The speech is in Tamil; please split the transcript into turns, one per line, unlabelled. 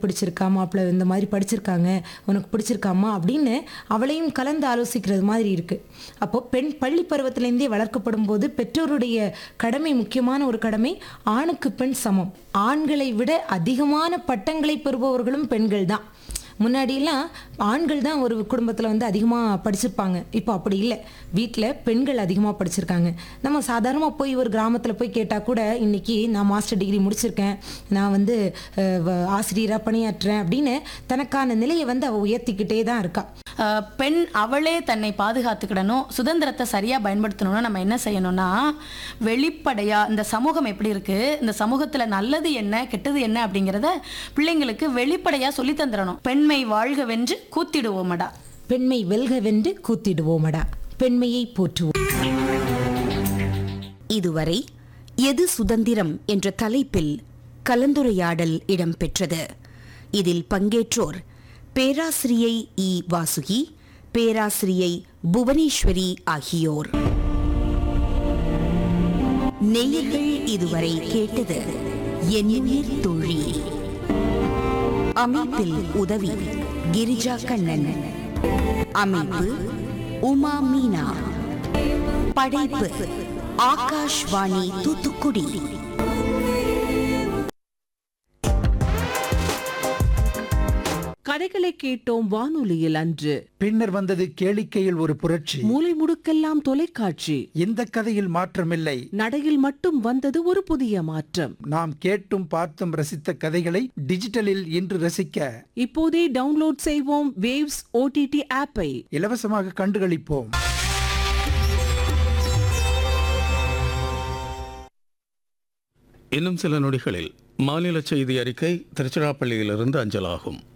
பிடிச்சிருக்கா மாப்பிள்ளை இந்த மாதிரி படிச்சிருக்காங்க உனக்கு பிடிச்சிருக்காமா அப்படின்னு அவளையும் கலந்து ஆலோசிக்கிறது மாதிரி இருக்கு அப்போ பெண் பள்ளி பருவத்திலேருந்தே வளர்க்கப்படும் போது பெற்றோருடைய கடமை முக்கியமான ஒரு கடமை ஆணுக்கு பெண் சமம் ஆண்களை விட அதிகமான பட்டங்களை பெறுபவர்களும் பெண்கள் தான் முன்னாடியெல்லாம் ஆண்கள் தான் ஒரு குடும்பத்தில் வந்து அதிகமாக படிச்சிருப்பாங்க இப்போ அப்படி இல்லை வீட்டில் பெண்கள் அதிகமாக படிச்சிருக்காங்க நம்ம சாதாரணமாக போய் ஒரு கிராமத்தில் போய் கேட்டால் கூட இன்னைக்கு நான் மாஸ்டர் டிகிரி முடிச்சிருக்கேன் நான் வந்து ஆசிரியராக பணியாற்றுறேன் அப்படின்னு தனக்கான நிலையை வந்து அவள் உயர்த்திக்கிட்டே தான் இருக்கா
அஹ், பெண் அவளே தன்னை பாதுகாத்துக்கிடணும் சுதந்திரத்தை சரியா பயன்படுத்தணும்னா நம்ம என்ன செய்யணும்னா வெளிப்படையா இந்த சமூகம் எப்படி இருக்கு இந்த சமூகத்துல நல்லது என்ன கெட்டது என்ன அப்படிங்கிறத பிள்ளைங்களுக்கு வெளிப்படையா சொல்லி தந்துடணும் பெண்மை வாழ்க வென்று கூத்திடுவோமடா
பெண்மை வெல்க வென்று கூத்திடுவோமடா பெண்மையை போற்றுவோம்
இதுவரை எது சுதந்திரம் என்ற தலைப்பில் கலந்துரையாடல் இடம்பெற்றது இதில் பங்கேற்றோர் பேராசிரியை இ வாசுகி பேராசிரியை புவனேஸ்வரி ஆகியோர் நேயர்கள் இதுவரை கேட்டது எண்ணுயிர் தோழி அமைப்பில் உதவி கிரிஜா கண்ணன் அமைப்பு உமா மீனா படைப்பு ஆகாஷ்வாணி தூத்துக்குடி
கதைகளை கேட்டோம் வானொலியில் அன்று
பின்னர் வந்தது கேளிக்கையில் ஒரு புரட்சி
மூலை முடுக்கெல்லாம் தொலைக்காட்சி
இந்த கதையில் மாற்றமில்லை
நடையில் மட்டும் வந்தது ஒரு புதிய மாற்றம்
நாம் கேட்டும் பார்த்தும் ரசித்த கதைகளை டிஜிட்டலில் இன்று ரசிக்க
இப்போதே டவுன்லோட் செய்வோம் வேவ்ஸ் ஓடிடி ஆப்பை
இலவசமாக கண்டுகளிப்போம்
இன்னும் சில நொடிகளில் மாநில செய்தி அறிக்கை திருச்சிராப்பள்ளியிலிருந்து அஞ்சலாகும்